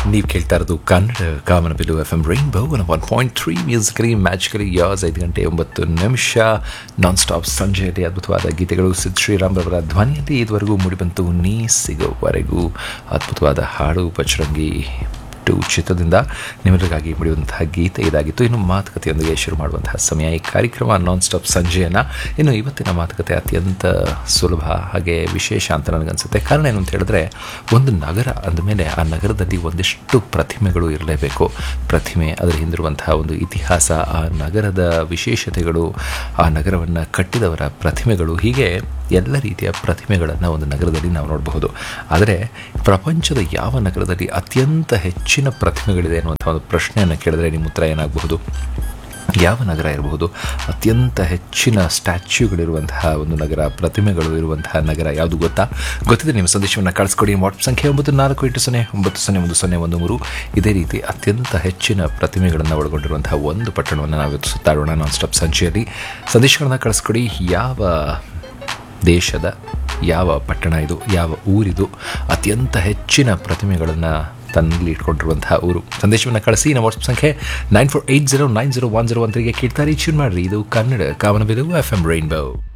ನೀವು ಕೇಳ್ತಾ ಇರೋದು Kannada Kamanabillu F M rainbow one point three musically magically ಯಾಸ್ ಐದು ಗಂಟೆ ಒಂಬತ್ತು ನಿಮಿಷ ನಾನ್ ಸ್ಟಾಪ್ ಸಂಜೆಯಲ್ಲಿ ಅದ್ಭುತವಾದ ಗೀತೆಗಳು ಸಿದ್ ಶ್ರೀರಾಮ್ ಅವರ ಧ್ವನಿಯಲ್ಲಿ ಇದುವರೆಗೂ ಮೂಡಿಬಂತು ನೀ ಸಿಗೋವರೆಗೂ ಅದ್ಭುತವಾದ ಹಾಡು ಬಜರಂಗಿ ಟು ಚಿತ್ರದಿಂದ ನಿಮಗಾಗಿ ಮುಡಿಯುವಂತಹ ಗೀತೆ ಇದಾಗಿತ್ತು ಇನ್ನು ಮಾತುಕತೆಯೊಂದಿಗೆ ಶುರು ಮಾಡುವಂತಹ ಸಮಯ ಈ ಕಾರ್ಯಕ್ರಮ ನಾನ್ ಸ್ಟಾಪ್ ಸಂಜೆಯನ್ನು ಇನ್ನು ಇವತ್ತಿನ ಮಾತುಕತೆ ಅತ್ಯಂತ ಸುಲಭ ಹಾಗೆ ವಿಶೇಷ ಅಂತ ನನಗನ್ಸುತ್ತೆ ಕಾರಣ ಏನು ಅಂತ ಹೇಳಿದ್ರೆ ಒಂದು ನಗರ ಅಂದಮೇಲೆ ಆ ನಗರದಲ್ಲಿ ಒಂದಿಷ್ಟು ಪ್ರತಿಮೆಗಳು ಇರಲೇಬೇಕು ಪ್ರತಿಮೆ ಅದರ ಹಿಂದಿರುವಂತಹ ಒಂದು ಇತಿಹಾಸ ಆ ನಗರದ ವಿಶೇಷತೆಗಳು ಆ ನಗರವನ್ನು ಕಟ್ಟಿದವರ ಪ್ರತಿಮೆಗಳು ಹೀಗೆ ಎಲ್ಲ ರೀತಿಯ ಪ್ರತಿಮೆಗಳನ್ನು ಒಂದು ನಗರದಲ್ಲಿ ನಾವು ನೋಡಬಹುದು ಆದರೆ ಪ್ರಪಂಚದ ಯಾವ ನಗರದಲ್ಲಿ ಅತ್ಯಂತ ಹೆಚ್ಚಿನ ಪ್ರತಿಮೆಗಳಿದೆ ಅನ್ನುವಂಥ ಒಂದು ಪ್ರಶ್ನೆಯನ್ನು ಕೇಳಿದ್ರೆ ನಿಮ್ಮ ಉತ್ತರ ಏನಾಗಬಹುದು ಯಾವ ನಗರ ಇರಬಹುದು ಅತ್ಯಂತ ಹೆಚ್ಚಿನ ಸ್ಟ್ಯಾಚ್ಯೂಗಳಿರುವಂತಹ ಒಂದು ನಗರ ಪ್ರತಿಮೆಗಳು ಇರುವಂತಹ ನಗರ ಯಾವುದು ಗೊತ್ತಾ ಗೊತ್ತಿದೆ ನಿಮ್ಮ ಸಂದೇಶವನ್ನು ಕಳಿಸ್ಕೊಡಿ ವಾಟ್ಸಪ್ ಸಂಖ್ಯೆ ಒಂಬತ್ತು ನಾಲ್ಕು ಎಂಟು ಸೊನ್ನೆ ಒಂಬತ್ತು ಸೊನ್ನೆ ಒಂದು ಸೊನ್ನೆ ಒಂದು ಮೂರು ಇದೇ ರೀತಿ ಅತ್ಯಂತ ಹೆಚ್ಚಿನ ಪ್ರತಿಮೆಗಳನ್ನು ಒಳಗೊಂಡಿರುವಂತಹ ಒಂದು ಪಟ್ಟಣವನ್ನು ನಾವು ಇವತ್ತು ಸುತ್ತಾಡೋಣ ನಾನ್ ಸ್ಟಾಪ್ ಸಂಚಿಯಲ್ಲಿ ಸಂದೇಶಗಳನ್ನು ಕಳಿಸ್ಕೊಡಿ ಯಾವ ದೇಶದ ಯಾವ ಪಟ್ಟಣ ಇದು ಯಾವ ಊರಿದು ಅತ್ಯಂತ ಹೆಚ್ಚಿನ ಪ್ರತಿಮೆಗಳನ್ನು ತನ್ನಲ್ಲಿ ಇಟ್ಕೊಂಡಿರುವಂತಹ ಊರು ಸಂದೇಶವನ್ನು ಕಳಿಸಿ ನಮ್ಮ ವಾಟ್ಸಪ್ ಸಂಖ್ಯೆ nine four eight zero nine zero one zero one ತ್ರೀಗೆ ಕೇಳ್ತಾರೆ ಟ್ಯೂನ್ ಮಾಡಿರಿ ಇದು Kannada Kamanabillu F M rainbow